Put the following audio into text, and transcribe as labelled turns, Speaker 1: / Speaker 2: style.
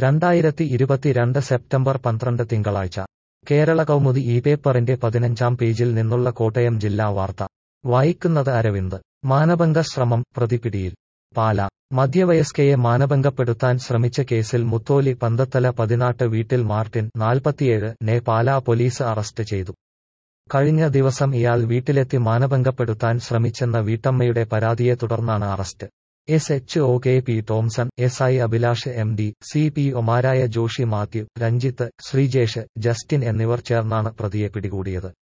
Speaker 1: രണ്ടായിരത്തി ഇരുപത്തിരണ്ട് സെപ്റ്റംബർ പന്ത്രണ്ട് തിങ്കളാഴ്ച കേരള കൗമുദി ഈ പേപ്പറിന്റെ പതിനഞ്ചാം പേജിൽ നിന്നുള്ള കോട്ടയം ജില്ലാ വാർത്ത വായിക്കുന്നത് അരവിന്ദ് മാനഭംഗ ശ്രമം പ്രതിപിടിയിൽ പാല മധ്യവയസ്കയെ മാനഭംഗപ്പെടുത്താൻ ശ്രമിച്ച കേസിൽ മുത്തോലി പന്തത്തല പതിനാട്ട് വീട്ടിൽ മാർട്ടിൻ നാൽപ്പത്തിയേഴ് നെ പാലാ പോലീസ് അറസ്റ്റ് ചെയ്തു കഴിഞ്ഞ ദിവസം ഇയാൾ വീട്ടിലെത്തി മാനഭംഗപ്പെടുത്താൻ ശ്രമിച്ചെന്ന വീട്ടമ്മയുടെ പരാതിയെ തുടർന്നാണ് arrest S H O K P Tomson S I Abhilash M D C P ഒമാരായ ജോഷി മാത്യു രഞ്ജിത്ത് ശ്രീജേഷ് ജസ്റ്റിൻ എന്നിവർ ചേർന്നാണ് പ്രതിയെ പിടികൂടിയത്